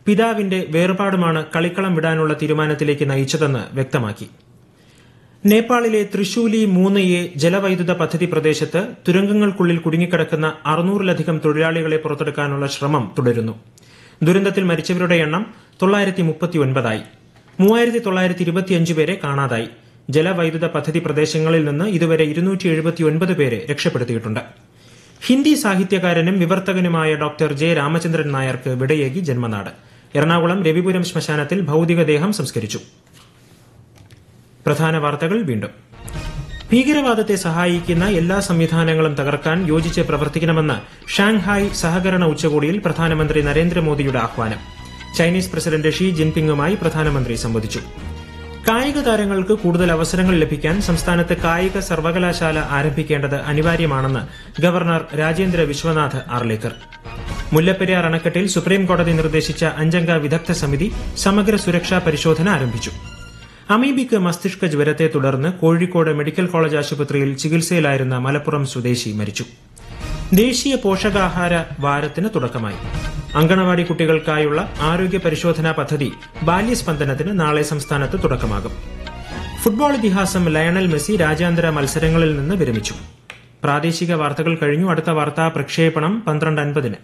പിതാവിന്റെ വേർപാടുമാണ് കളിക്കളം വിടാനുള്ള തീരുമാനത്തിലേക്ക് നയിച്ചതെന്ന് വ്യക്തമാക്കി നേപ്പാളിലെ തൃശൂലി മൂന്ന് എ ജലവൈദ്യുത പദ്ധതി പ്രദേശത്ത് തുരങ്കങ്ങൾക്കുള്ളിൽ കുടുങ്ങിക്കിടക്കുന്ന അറുന്നൂറിലധികം തൊഴിലാളികളെ പുറത്തെടുക്കാനുള്ള ശ്രമം തുടരുന്നു ദുരന്തത്തിൽ മരിച്ചവരുടെ എണ്ണം തൊള്ളായിരത്തി മുപ്പത്തിയൊൻപതായി മൂവായിരത്തി തൊള്ളായിരത്തി ഇരുപത്തിയഞ്ച് പേരെ കാണാതായി ജലവൈദ്യുത പദ്ധതി പ്രദേശങ്ങളിൽ നിന്ന് ഇതുവരെ ഇരുന്നൂറ്റി എഴുപത്തിയൊൻപത് പേരെ രക്ഷപ്പെടുത്തിയിട്ടുണ്ട് ഹിന്ദി സാഹിത്യകാരനും വിവർത്തകനുമായ ഡോക്ടർ ജെ രാമചന്ദ്രൻ നായർക്ക് വിടയേകി ജന്മനാട് എറണാകുളം രവിപുരം ശ്മശാനത്തിൽ ഭൌതികദേഹം സംസ്കരിച്ചു പ്രധാന വാർത്തകൾ വീണ്ടും ഭീകരവാദത്തെ സഹായിക്കുന്ന എല്ലാ സംവിധാനങ്ങളും തകർക്കാൻ യോജിച്ച് പ്രവർത്തിക്കണമെന്ന് ഷാങ്ഹായ് സഹകരണ ഉച്ചകോടിയിൽ പ്രധാനമന്ത്രി നരേന്ദ്രമോദിയുടെ ആഹ്വാനം ചൈനീസ് പ്രസിഡന്റ് ഷീ ജിൻപിങ്ങുമായി പ്രധാനമന്ത്രി സംവദിച്ചു കായിക താരങ്ങൾക്ക് കൂടുതൽ അവസരങ്ങൾ ലഭിക്കാൻ സംസ്ഥാനത്ത് കായിക സർവകലാശാല ആരംഭിക്കേണ്ടത് അനിവാര്യമാണെന്ന് ഗവർണർ രാജേന്ദ്ര വിശ്വനാഥ് ആർലേക്കർ മുല്ലപ്പെരിയാർ അണക്കെട്ടിൽ സുപ്രീംകോടതി നിർദ്ദേശിച്ച അഞ്ചംഗ വിദഗ്ധ സമിതി സമഗ്ര സുരക്ഷാ പരിശോധന ആരംഭിച്ചു അമീബിക്ക് മസ്തിഷ്ക ജ്വരത്തെ തുടർന്ന് കോഴിക്കോട് മെഡിക്കൽ കോളേജ് ആശുപത്രിയിൽ ചികിത്സയിലായിരുന്ന മലപ്പുറം സ്വദേശി മരിച്ചു ദേശീയ പോഷകാഹാര വാരത്തിന് തുടക്കമായി അങ്കണവാടി കുട്ടികൾക്കായുള്ള ആരോഗ്യ പരിശോധനാ പദ്ധതി ബാല്യസ്പന്ദനത്തിന് നാളെ സംസ്ഥാനത്ത് തുടക്കമാകും ഫുട്ബോൾ ഇതിഹാസം ലയണൽ മെസ്സി രാജ്യാന്തര മത്സരങ്ങളിൽ നിന്ന് വിരമിച്ചു പ്രാദേശിക വാർത്തകൾ കഴിഞ്ഞു അടുത്ത വാർത്താ പ്രക്ഷേപണം പന്ത്രണ്ട് അൻപതിന്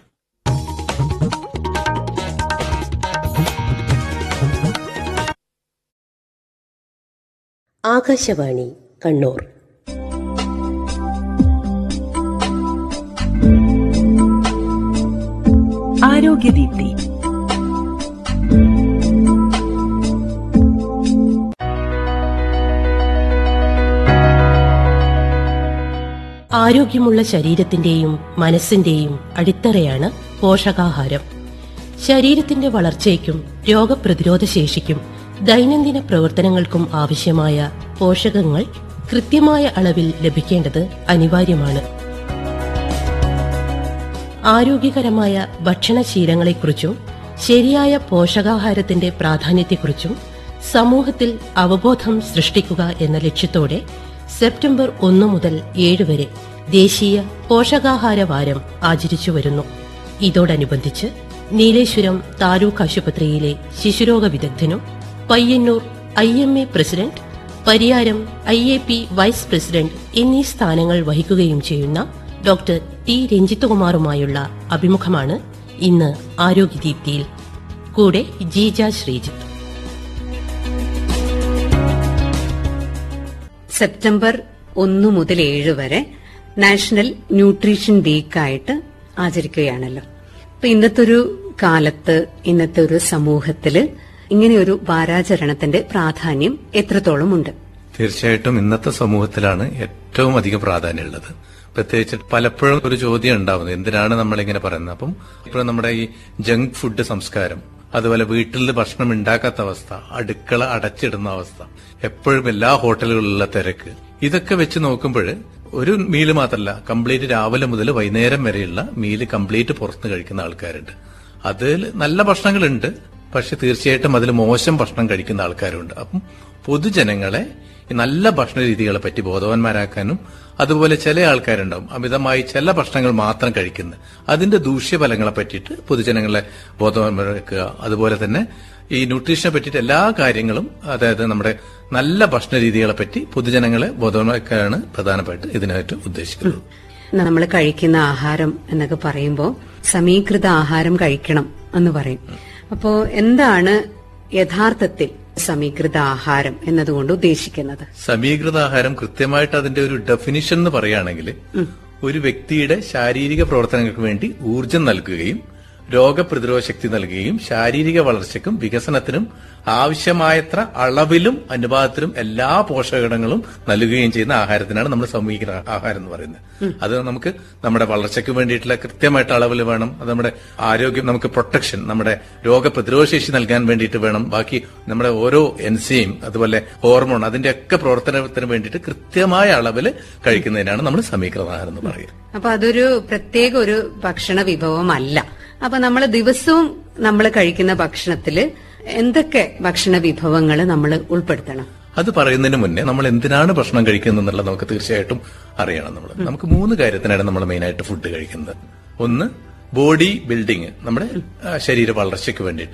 ആകാശവാണി കണ്ണൂർ ആരോഗ്യദീപ്തി ആരോഗ്യമുള്ള ശരീരത്തിന്റെയും മനസ്സിന്റെയും അടിത്തറയാണ് പോഷകാഹാരം ശരീരത്തിന്റെ വളർച്ചയ്ക്കും രോഗപ്രതിരോധ ശേഷിക്കും ദൈനംദിന പ്രവർത്തനങ്ങൾക്കും ആവശ്യമായ പോഷകങ്ങൾ കൃത്യമായ അളവിൽ ലഭിക്കേണ്ടത് അനിവാര്യമാണ് ആരോഗ്യകരമായ ഭക്ഷണശീലങ്ങളെക്കുറിച്ചും ശരിയായ പോഷകാഹാരത്തിന്റെ പ്രാധാന്യത്തെക്കുറിച്ചും സമൂഹത്തിൽ അവബോധം സൃഷ്ടിക്കുക എന്ന ലക്ഷ്യത്തോടെ സെപ്റ്റംബർ ഒന്ന് മുതൽ ഏഴ് വരെ ദേശീയ പോഷകാഹാര വാരം ആചരിച്ചു വരുന്നു ഇതോടനുബന്ധിച്ച് നീലേശ്വരം താലൂക്ക് ആശുപത്രിയിലെ ശിശുരോഗ വിദഗ്ധനും Payyanur I M A president Pariyaram I A P vice president എന്നീ സ്ഥാനങ്ങൾ വഹിക്കുകയും ചെയ്യുന്ന ഡോക്ടർ ടി രഞ്ജിത്തുകുമാറുമായുള്ള അഭിമുഖമാണ് ഇന്ന് ആരോഗ്യദീപ്തിയിൽ കൂടെ ജീജ ശ്രീജിത്ത് സെപ്റ്റംബർ ഒന്ന് മുതൽ ഏഴ് വരെ നാഷണൽ ന്യൂട്രീഷൻ വീക്ക് ആയിട്ട് ആചരിക്കുകയാണല്ലോ അപ്പൊ ഇന്നത്തെ ഒരു കാലത്ത് ഇന്നത്തെ ഒരു സമൂഹത്തില് ഇങ്ങനെയൊരു വാരാചരണത്തിന്റെ പ്രാധാന്യം എത്രത്തോളം ഉണ്ട് തീർച്ചയായിട്ടും ഇന്നത്തെ സമൂഹത്തിലാണ് ഏറ്റവും അധികം പ്രാധാന്യമുള്ളത് പ്രത്യേകിച്ച് പലപ്പോഴും ഒരു ചോദ്യം ഉണ്ടാവുന്നത് എന്തിനാണ് നമ്മൾ ഇങ്ങനെ പറയുന്നത് അപ്പം ഇപ്പോഴും നമ്മുടെ ഈ ജങ്ക് ഫുഡ് സംസ്കാരം അതുപോലെ വീട്ടിൽ ഭക്ഷണം ഉണ്ടാക്കാത്ത അവസ്ഥ അടുക്കള അടച്ചിടുന്ന അവസ്ഥ എപ്പോഴും എല്ലാ ഹോട്ടലുകളിലുള്ള തിരക്ക് ഇതൊക്കെ വെച്ച് നോക്കുമ്പോൾ ഒരു മീല് മാത്രമല്ല കംപ്ലീറ്റ് രാവിലെ മുതൽ വൈകുന്നേരം വരെയുള്ള മീല് കംപ്ലീറ്റ് പുറത്ത് കഴിക്കുന്ന ആൾക്കാരുണ്ട് അതിൽ നല്ല ഭക്ഷണങ്ങളുണ്ട് പക്ഷെ തീർച്ചയായിട്ടും അതിൽ മോശം ഭക്ഷണം കഴിക്കുന്ന ആൾക്കാരുണ്ട് അപ്പം പൊതുജനങ്ങളെ ഈ നല്ല ഭക്ഷണ രീതികളെ പറ്റി ബോധവാന്മാരാക്കാനും അതുപോലെ ചില ആൾക്കാരുണ്ടാവും അമിതമായി ചില ഭക്ഷണങ്ങൾ മാത്രം കഴിക്കുന്നത് അതിന്റെ ദൂഷ്യഫലങ്ങളെ പറ്റിയിട്ട് പൊതുജനങ്ങളെ ബോധവാന്മാരാക്കുക അതുപോലെ തന്നെ ഈ ന്യൂട്രീഷനെ പറ്റിയിട്ട് എല്ലാ കാര്യങ്ങളും അതായത് നമ്മുടെ നല്ല ഭക്ഷണ രീതികളെ പറ്റി പൊതുജനങ്ങളെ ബോധവാന്മാരാക്കാനാണ് പ്രധാനമായിട്ട് ഇതിനായിട്ട് ഉദ്ദേശിക്കുന്നത് നമ്മൾ കഴിക്കുന്ന ആഹാരം എന്നൊക്കെ പറയുമ്പോൾ സമീകൃത ആഹാരം കഴിക്കണം എന്ന് പറയും അപ്പോ എന്താണ് യഥാർത്ഥത്തിൽ സമീകൃത ആഹാരം എന്നതുകൊണ്ട് ഉദ്ദേശിക്കുന്നത് സമീകൃത ആഹാരം കൃത്യമായിട്ട് അതിന്റെ ഒരു ഡെഫിനിഷൻ എന്ന് പറയുകയാണെങ്കിൽ ഒരു വ്യക്തിയുടെ ശാരീരിക പ്രവർത്തനങ്ങൾക്ക് വേണ്ടി ഊർജം നൽകുകയും രോഗപ്രതിരോധ ശക്തി നൽകുകയും ശാരീരിക വളർച്ചയ്ക്കും വികസനത്തിനും ആവശ്യമായത്ര അളവിലും അനുപാതത്തിലും എല്ലാ പോഷകഘടകങ്ങളും നൽകുകയും ചെയ്യുന്ന ആഹാരത്തിനാണ് നമ്മൾ സമീകൃത ആഹാരം എന്ന് പറയുന്നത് അത് നമുക്ക് നമ്മുടെ വളർച്ചയ്ക്ക് വേണ്ടിയിട്ടുള്ള കൃത്യമായിട്ട് അളവിൽ വേണം അത് നമ്മുടെ ആരോഗ്യം നമുക്ക് പ്രൊട്ടക്ഷൻ നമ്മുടെ രോഗപ്രതിരോധ ശേഷി നൽകാൻ വേണ്ടിയിട്ട് വേണം ബാക്കി നമ്മുടെ ഓരോ എൻസിയും അതുപോലെ ഹോർമോൺ അതിന്റെ ഒക്കെ പ്രവർത്തനത്തിന് വേണ്ടിയിട്ട് കൃത്യമായ അളവിൽ കഴിക്കുന്നതിനാണ് നമ്മൾ സമീകൃത ആഹാരം എന്ന് പറയുന്നത് അപ്പൊ അതൊരു പ്രത്യേക ഒരു ഭക്ഷണ വിഭവമല്ല അപ്പൊ നമ്മൾ ദിവസവും നമ്മൾ കഴിക്കുന്ന ഭക്ഷണത്തില് എന്തൊക്കെ ഭക്ഷണ വിഭവങ്ങൾ നമ്മൾ ഉൾപ്പെടുത്തണം അത് പറയുന്നതിന് മുന്നേ നമ്മൾ എന്തിനാണ് ഭക്ഷണം കഴിക്കുന്നത് എന്നുള്ളത് നമുക്ക് തീർച്ചയായിട്ടും അറിയണം നമ്മൾ നമുക്ക് മൂന്ന് കാര്യത്തിനാണ് നമ്മൾ മെയിനായിട്ട് ഫുഡ് കഴിക്കുന്നത് ഒന്ന് ബോഡി ബിൽഡിംഗ് നമ്മുടെ ആ, ശരീര വളർച്ചയ്ക്ക് വേണ്ടിയിട്ട്